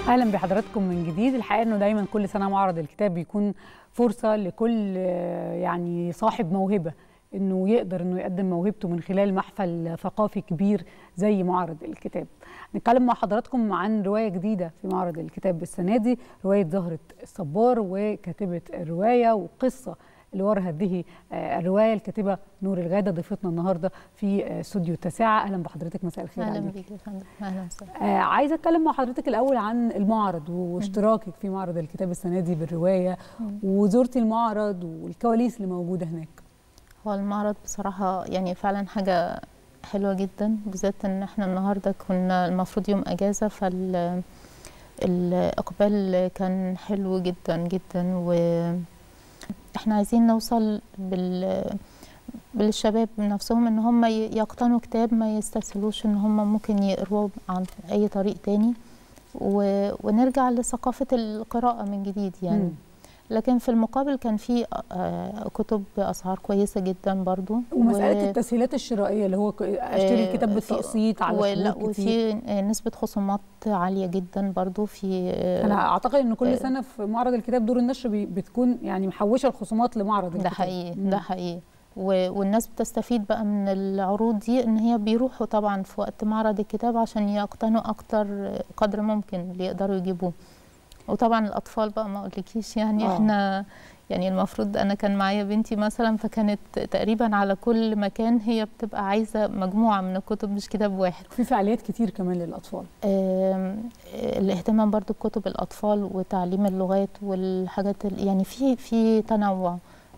اهلا بحضراتكم من جديد الحقيقه انه دايما كل سنه معرض الكتاب بيكون فرصه لكل آه، يعني صاحب موهبه انه يقدر انه يقدم موهبته من خلال محفل ثقافي كبير زي معرض الكتاب. نتكلم مع حضراتكم عن روايه جديده في معرض الكتاب السنه دي روايه زهره الصبار وكاتبه الروايه وقصه اللي ورا هذه آه، الروايه الكاتبه نور الغاده ضيفتنا النهارده في آه، استوديو التاسعه اهلا بحضرتك مساء الخير اهلا عليك. بيك يا فندم اهلا وسهلا آه عايزه اتكلم مع حضرتك الاول عن المعرض واشتراكك في معرض الكتاب السنه دي بالروايه وزرتي المعرض والكواليس اللي موجوده هناك هو المعرض بصراحه يعني فعلا حاجه حلوه جدا بالذات ان احنا النهارده كنا المفروض يوم اجازه فال الاقبال كان حلو جدا جدا و احنا عايزين نوصل بال بالشباب نفسهم ان هم ي- يقتنوا كتاب ما يستسهلوش ان هم ممكن يقروه عن اي طريق تاني و... ونرجع لثقافة القراءة من جديد يعني مم. لكن في المقابل كان في آه، كتب بأسعار كويسة جدا برضو ومساله التسهيلات الشرائيه اللي هو ك- اشتري آه، الكتاب في- بالتقسيط على ولا شهور كتير وفي آه، نسبة خصومات عالية جدا برضو في آه، انا اعتقد ان كل آه، سنه في معرض الكتاب دور النشر بي- بتكون يعني محوشه الخصومات لمعرض الكتاب ده حقيقي مم. ده حقيقي و- والناس بتستفيد بقى من العروض دي ان هي بيروحوا طبعا في وقت معرض الكتاب عشان يقتنوا اكتر قدر ممكن اللي يقدروا يجيبوه وطبعا الاطفال بقى ما اقولكيش يعني آه. احنا يعني المفروض انا كان معايا بنتي مثلا فكانت تقريبا على كل مكان هي بتبقى عايزه مجموعه من الكتب مش كتاب واحد في فعاليات كتير كمان للاطفال آم، الاهتمام برضو بكتب الأطفال وتعليم اللغات والحاجات ال- يعني في في تنوع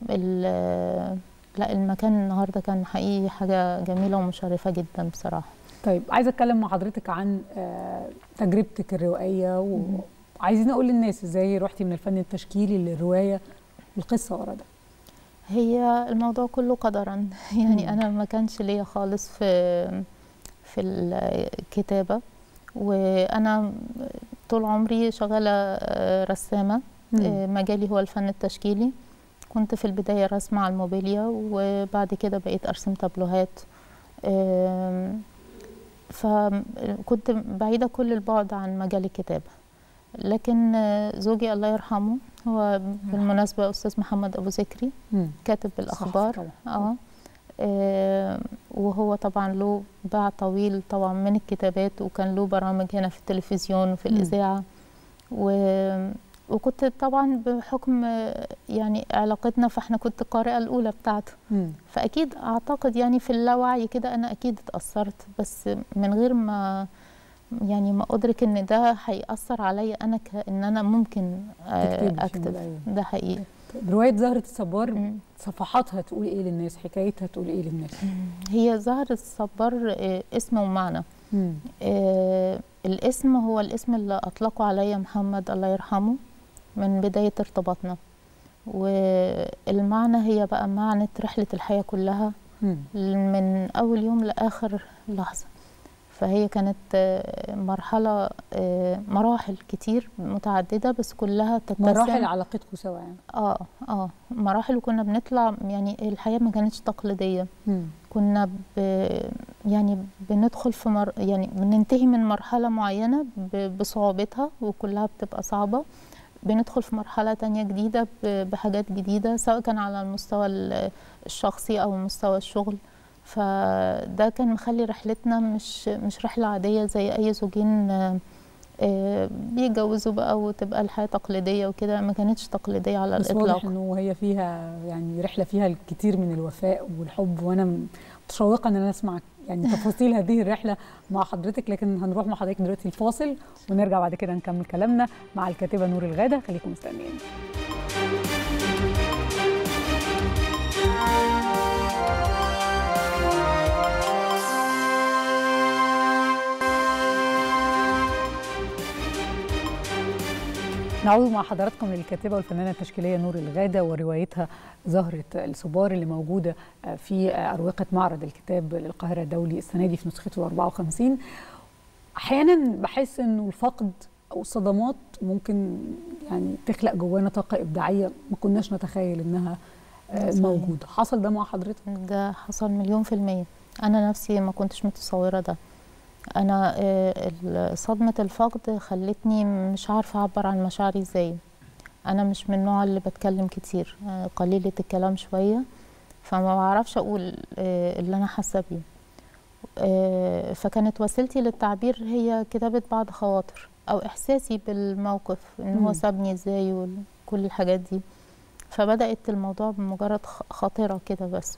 ال- لا المكان النهارده كان حقيقي حاجة جميلة ومشرفة جدا بصراحة طيب عايزه اتكلم مع حضرتك عن آه، تجربتك الروائيه وعايزين اقول للناس ازاي رحتي من الفن التشكيلي للروايه والقصه ورا ده هي الموضوع كله قدرا يعني مم. أنا ما كانش ليا خالص في في الكتابة وأنا طول عمري شغالة آه، رسامة آه، مجالي هو الفن التشكيلي كنت في البداية رسمة على الموبيليا وبعد كده بقيت أرسم تابلوهات آم، فكنت بعيدة كل البعد عن مجال الكتابة لكن آه، زوجي الله يرحمه هو بالمناسبة أستاذ محمد أبو ذكري مم. كاتب الأخبار طبعا اه آه، وهو طبعا له باع طويل طبعا من الكتابات وكان له برامج هنا في التلفزيون وفي مم. الإذاعة و... وكنت طبعا بحكم آه، يعني علاقتنا فاحنا كنت القارئة الأولى بتاعته مم. فأكيد أعتقد يعني في اللاوعي كده أنا أكيد اتأثرت بس من غير ما يعني ما أدرك إن ده هيأثر عليا أنا كأن أنا ممكن آه، تكتبي في يوم من أكتب الأيام. ده حقيقي طيب، روايه زهره الصبار مم. صفحاتها تقول ايه للناس حكايتها تقول ايه للناس هي زهر الصبار آه، اسم ومعنى مم. آه، الاسم هو الاسم اللي أطلقه عليا محمد الله يرحمه من بداية ارتباطنا والمعنى هي بقى معنى رحلة الحياة كلها مم. من أول يوم لآخر لحظة فهي كانت آه، مرحلة آه، مراحل كتير متعددة بس كلها تتسم مراحل علاقتكم سوا يعني اه اه مراحل وكنا بنطلع يعني الحياة ما كانتش تقليدية مم. كنا ب يعني بندخل في مر يعني بننتهي من مرحلة معينة ب- بصعوبتها وكلها بتبقى صعبة بندخل في مرحلة تانية جديدة ب- بحاجات جديدة سواء كان على المستوى ال- الشخصي أو مستوى الشغل فده كان مخلي رحلتنا مش مش رحلة عادية زي أي زوجين آه، آه، بيتجوزوا بقى وتبقى الحياة تقليدية وكده ما كانتش تقليدية على بس الإطلاق واضح انه هي فيها يعني رحله فيها الكثير من الوفاء والحب وانا م- متشوقه ان انا اسمع يعني تفاصيل هذه الرحله مع حضرتك لكن هنروح مع حضرتك دلوقتي الفاصل ونرجع بعد كده نكمل كلامنا مع الكاتبه نور الغاده خليكم مستنيين نعود مع حضراتكم للكاتبه والفنانه التشكيليه نور الغاده وروايتها زهره الصبار اللي موجوده في اروقه معرض الكتاب للقاهره الدولي السنه دي في نسخته 54 احيانا بحس انه الفقد او الصدمات ممكن يعني تخلق جوانا طاقه ابداعيه ما كناش نتخيل انها آه، صحيح. موجوده حصل ده مع حضرتك ده حصل مليون في المية أنا نفسي ما كنتش متصورة ده انا آه، ال- صدمه الفقد خلتني مش عارفه اعبر عن مشاعري ازاي انا مش من النوع اللي بتكلم كتير آه، قليله الكلام شويه فما بعرفش اقول آه، اللي انا حاسه بيه آه، فكانت وسيلتي للتعبير هي كتابه بعض خواطر او احساسي بالموقف ان مم. هو سابني ازاي وكل الحاجات دي فبدات الموضوع بمجرد خ- خاطره كده بس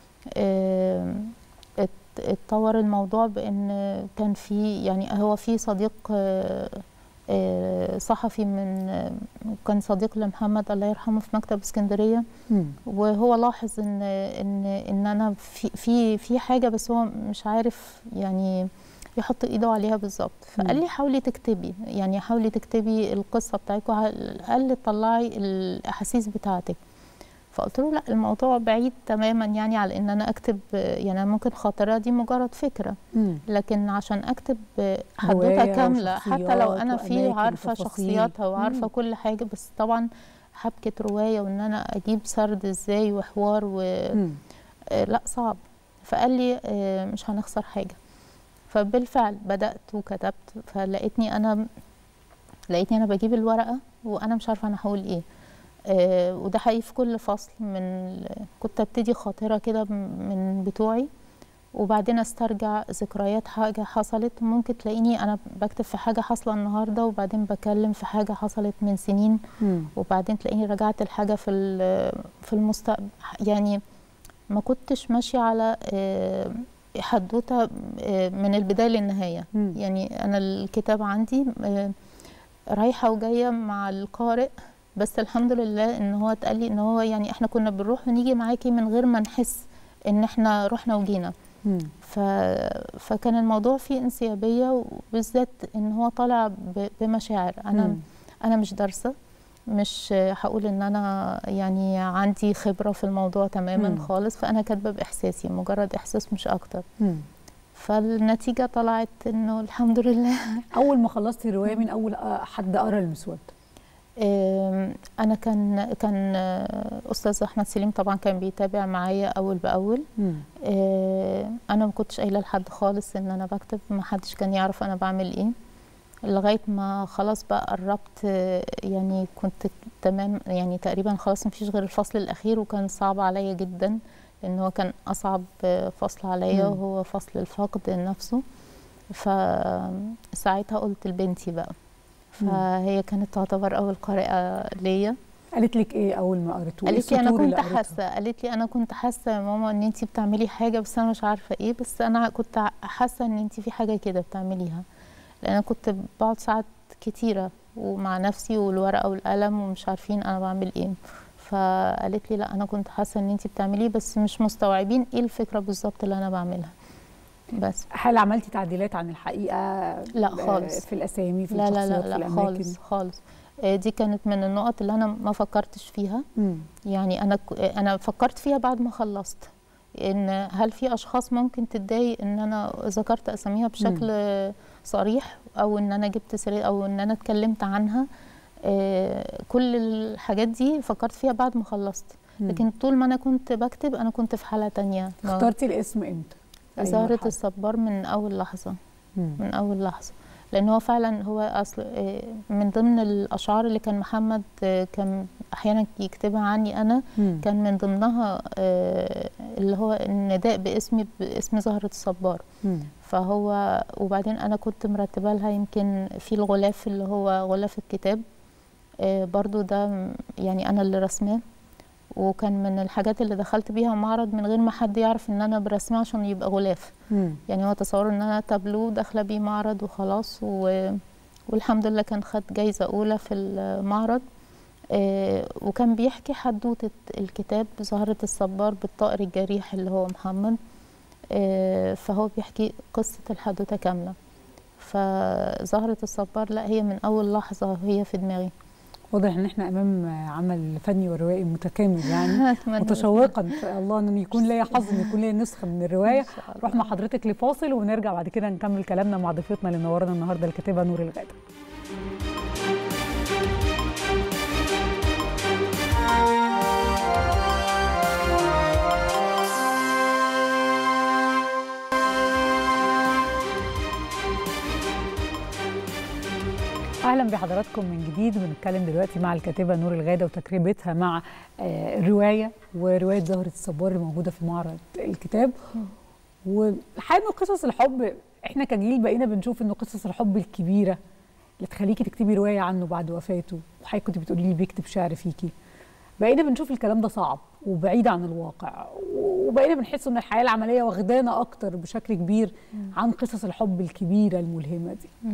آم، ات- اتطور الموضوع بان كان في يعني هو في صديق آه، آه، صحفي من آه، كان صديق لمحمد الله يرحمه في مكتب اسكندريه مم. وهو لاحظ ان ان ان انا في في في حاجه بس هو مش عارف يعني يحط ايده عليها بالظبط فقال لي حاولي تكتبي يعني حاولي تكتبي القصه بتاعتك على الاقل تطلعي الاحاسيس بتاعتك فقلت له لا الموضوع بعيد تماما يعني على ان انا اكتب يعني أنا ممكن خاطره دي مجرد فكره مم. لكن عشان اكتب رواية حدوته كامله حتى لو وشخصيات انا في وأماكن عارفه وتفاصيل. شخصياتها وعارفه مم. كل حاجه بس طبعا حبكه روايه وان انا اجيب سرد ازاي وحوار و مم. آه، لا صعب فقال لي آه، مش هنخسر حاجه فبالفعل بدات وكتبت فلقيتني انا لقيتني انا بجيب الورقه وانا مش عارفه انا هقول ايه آه، وده حقيقي في كل فصل من ال- كنت ابتدي خاطره كده م- من بتوعي وبعدين استرجع ذكريات حاجه حصلت ممكن تلاقيني انا بكتب في حاجه حاصله النهارده وبعدين بكلم في حاجه حصلت من سنين مم. وبعدين تلاقيني رجعت الحاجة في ال- في المستقبل يعني ما كنتش ماشية على آه، حدوتة آه، من البداية للنهاية مم. يعني أنا الكتاب عندي آه، رايحة وجاية مع القارئ بس الحمد لله ان هو اتقال لي ان هو يعني احنا كنا بنروح ونيجي معاكي من غير ما نحس ان احنا رحنا وجينا مم. ف... فكان الموضوع فيه انسيابية وبالذات ان هو طالع ب... بمشاعر انا مم. انا مش دارسه مش هقول ان انا يعني عندي خبره في الموضوع تماما مم. خالص فانا كاتبه باحساسي مجرد احساس مش اكتر مم. فالنتيجه طلعت انه الحمد لله اول ما خلصتي الروايه من اول آه، حد قرا المسود آم، انا كان كان آه، استاذ احمد سليم طبعا كان بيتابع معايا اول باول مم. آه، انا ما كنتش قايله لحد خالص ان انا بكتب ما حدش كان يعرف انا بعمل ايه لغايه ما خلاص بقى قربت آه، يعني كنت تمام يعني تقريبا خلاص مفيش غير الفصل الاخير وكان صعب عليا جدا لان هو كان اصعب آه، فصل عليا مم. وهو فصل الفقد نفسه فساعتها قلت لبنتي بقى مم. فهي كانت تعتبر اول قارئه ليا قالت لك ايه اول ما قريتوه إيه قالت لي انا السطور اللي كنت قريتها؟ حاسه قالت لي انا كنت حاسه يا ماما ان انت بتعملي حاجه بس انا مش عارفه ايه بس انا كنت ع- حاسه ان انت في حاجه كده بتعمليها لان انا كنت بقعد ساعات كتيره ومع نفسي والورقه والقلم ومش عارفين انا بعمل ايه فقالت لي لا انا كنت حاسه ان انت بتعمليه بس مش مستوعبين ايه الفكره بالظبط اللي انا بعملها بس هل عملتي تعديلات عن الحقيقه لا آه، خالص. في الاسامي في لا لا الشخصيات لا في لا الاماكن خالص خالص آه، دي كانت من النقط اللي انا ما فكرتش فيها مم. يعني انا ك- انا فكرت فيها بعد ما خلصت ان هل في اشخاص ممكن تتضايق ان انا ذكرت اساميها بشكل صريح او ان انا جبت سيرة او ان انا اتكلمت عنها آه، كل الحاجات دي فكرت فيها بعد ما خلصت مم. لكن طول ما انا كنت بكتب انا كنت في حالة تانية ما- اخترتي الاسم امتى في أي زهرة مرحلة؟ الصبار من اول لحظة مم. من اول لحظه لان هو فعلا هو اصل آه، من ضمن الاشعار اللي كان محمد آه، كان احيانا يكتبها عني انا مم. كان من ضمنها آه، اللي هو النداء باسمي باسم زهرة الصبار مم. فهو وبعدين انا كنت مرتبه لها يمكن في الغلاف اللي هو غلاف الكتاب آه، برضو ده م- يعني انا اللي رسماه وكان من الحاجات اللي دخلت بيها معرض من غير ما حد يعرف ان انا برسمه عشان يبقى غلاف مم. يعني هو تصور ان انا تابلو داخله بيه معرض وخلاص و... والحمد لله كان خد جايزه اولى في المعرض آه وكان بيحكي حدوته الكتاب زهره الصبار بالطائر الجريح اللي هو محمد آه فهو بيحكي قصه الحدوته كامله فزهره الصبار لا هي من اول لحظه هي في دماغي واضح ان احنا امام عمل فني وروائي متكامل يعني أتمنى متشوقا ان شاء الله ان يكون ليا حظ ان يكون ليا نسخه من الروايه إن شاء الله. نروح مع حضرتك لفاصل ونرجع بعد كده نكمل كلامنا مع ضيفتنا اللي منورنا النهارده الكاتبه نور الغادة اهلا بحضراتكم من جديد بنتكلم دلوقتي مع الكاتبه نور الغاده وتجربتها مع الروايه وروايه زهره الصبار الموجوده في معرض الكتاب والحقيقه انه قصص الحب احنا كجيل بقينا بنشوف انه قصص الحب الكبيره اللي تخليكي تكتبي روايه عنه بعد وفاته وحضرتك كنت بتقولي لي بيكتب شعر فيكي بقينا بنشوف الكلام ده صعب وبعيد عن الواقع وبقينا بنحس ان الحياه العمليه واخدانا اكتر بشكل كبير عن قصص الحب الكبيره الملهمه دي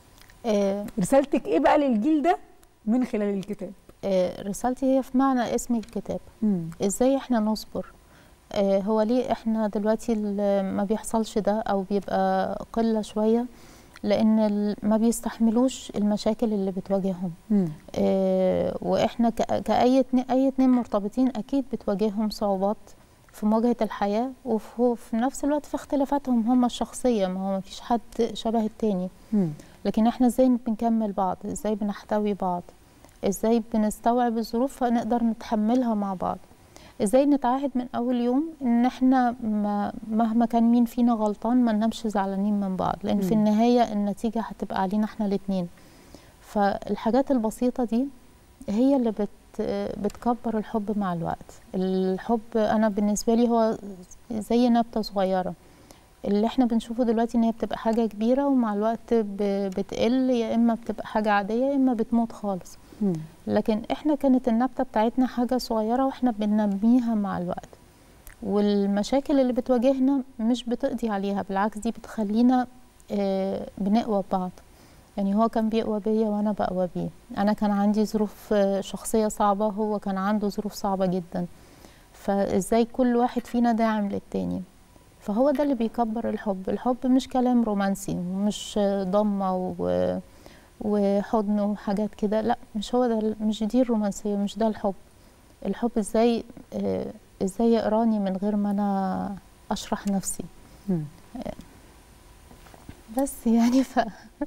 آه، رسالتك ايه بقى للجيل ده من خلال الكتاب آه، رسالتي هي في معنى اسم الكتاب مم. ازاي احنا نصبر آه، هو ليه احنا دلوقتي ال- ما بيحصلش ده او بيبقى قلة شوية لان ال- ما بيستحملوش المشاكل اللي بتواجههم مم. آه، واحنا ك- كأي اتنين اي اتنين مرتبطين اكيد بتواجههم صعوبات في مواجهة الحياة وفي وفي نفس الوقت في اختلافاتهم هم الشخصية ما هو مفيش حد شبه التاني مم. لكن احنا ازاي بنكمل بعض ازاي بنحتوي بعض ازاي بنستوعب الظروف فنقدر نتحملها مع بعض ازاي نتعاهد من اول يوم ان احنا ما مهما كان مين فينا غلطان ما ننامش زعلانين من بعض لان في مم. النهاية النتيجة هتبقى علينا احنا الاتنين فالحاجات البسيطة دي هي اللي بت بتكبر الحب مع الوقت الحب انا بالنسبة لي هو زي نبتة صغيرة اللي احنا بنشوفه دلوقتي ان هي بتبقى حاجة كبيرة ومع الوقت ب- بتقل يا اما بتبقى حاجة عادية يا اما بتموت خالص مم. لكن احنا كانت النبتة بتاعتنا حاجة صغيرة واحنا بننميها مع الوقت والمشاكل اللي بتواجهنا مش بتقضي عليها بالعكس دي بتخلينا آه، بنقوى ببعض يعني هو كان بيقوى بيا وانا بقوى بيه انا كان عندي ظروف آه، شخصية صعبة هو كان عنده ظروف صعبة جدا فازاي كل واحد فينا داعم للتاني فهو ده اللي بيكبر الحب الحب مش كلام رومانسي ومش آه، ضمة و وحضن وحاجات كده لا مش هو ده مش دي الرومانسية مش ده الحب الحب ازاي آه، ازاي يقراني من غير ما انا اشرح نفسي مم. بس يعني ف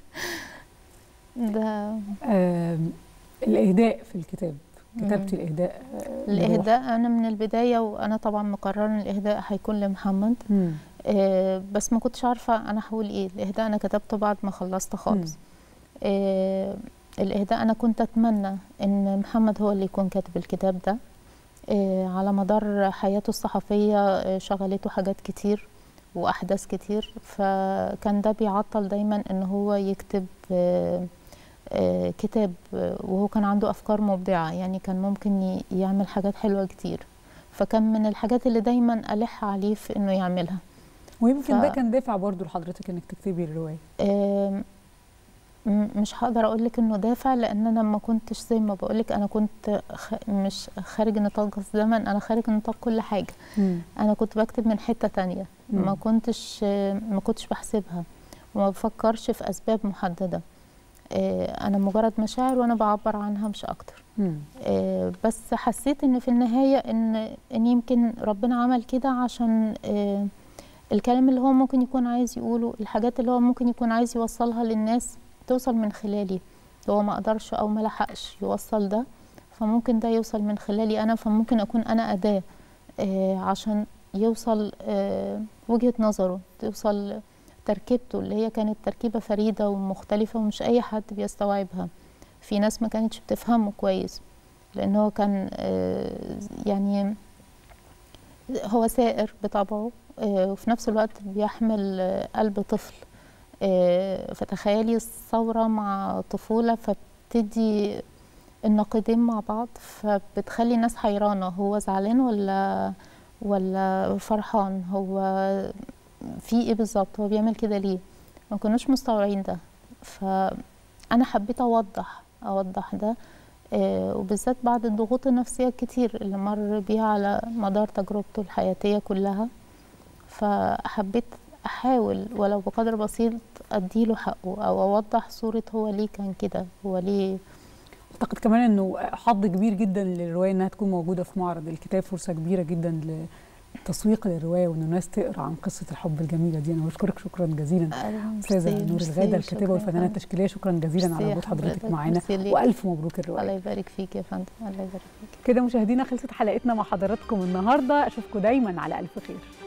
ده آم، الاهداء في الكتاب كتبتي مم. الاهداء آه، بروح. الاهداء انا من البدايه وانا طبعا مقرره ان الاهداء هيكون لمحمد مم. آه، بس ما كنتش عارفه انا هقول ايه الاهداء انا كتبته بعد ما خلصت خالص آه، الاهداء انا كنت اتمنى ان محمد هو اللي يكون كاتب الكتاب ده آه، على مدار حياته الصحفيه آه، شغلته حاجات كتير واحداث كتير فكان ده بيعطل دايما ان هو يكتب آه، آه، كتاب آه، وهو كان عنده افكار مبدعه يعني كان ممكن ي- يعمل حاجات حلوه كتير فكان من الحاجات اللي دايما الح عليه في انه يعملها ويمكن ف- ده كان دافع برضو لحضرتك انك تكتبي الروايه آم، م- مش هقدر اقول لك انه دافع لان انا ما كنتش زي ما بقول لك انا كنت خ... مش خارج نطاق الزمن انا خارج نطاق كل حاجه مم. انا كنت بكتب من حته تانية ما مم. كنتش ما كنتش بحسبها وما بفكرش في اسباب محدده آه، انا مجرد مشاعر وانا بعبر عنها مش اكتر مم. آه، بس حسيت ان في النهايه ان ان يمكن ربنا عمل كده عشان آه، الكلام اللي هو ممكن يكون عايز يقوله الحاجات اللي هو ممكن يكون عايز يوصلها للناس توصل من خلالي هو ما قدرش او ما لحقش يوصل ده فممكن ده يوصل من خلالي انا فممكن اكون انا اداه آه، عشان يوصل آه، وجهة نظره توصل تركيبته اللي هي كانت تركيبة فريدة ومختلفة ومش أي حد بيستوعبها في ناس ما كانتش بتفهمه كويس لأن هو كان آه، يعني هو سائر بطبعه آه، وفي نفس الوقت بيحمل آه، قلب طفل آه، فتخيلي الثورة مع طفولة فبتدي النقيضين مع بعض فبتخلي الناس حيرانة هو زعلان ولا ولا فرحان هو في ايه بالظبط هو بيعمل كده ليه ما كناش مستوعبين ده فانا حبيت اوضح اوضح ده آه، وبالذات بعد الضغوط النفسية الكتير اللي مر بيها على مدار تجربته الحياتية كلها فحبيت أحاول ولو بقدر بسيط أديله حقه أو أوضح صورة هو ليه كان كده هو ليه اعتقد كمان انه حظ كبير جدا للروايه انها تكون موجوده في معرض الكتاب فرصه كبيره جدا للتسويق للروايه وان الناس تقرا عن قصه الحب الجميله دي انا بشكرك شكرا جزيلا استاذه نور الغاده الكاتبه والفنانه التشكيليه شكرا جزيلا على وجود حضرتك معانا والف مبروك الروايه الله يبارك فيك يا فندم الله يبارك فيك كده مشاهدينا خلصت حلقتنا مع حضراتكم النهارده اشوفكم دايما على الف خير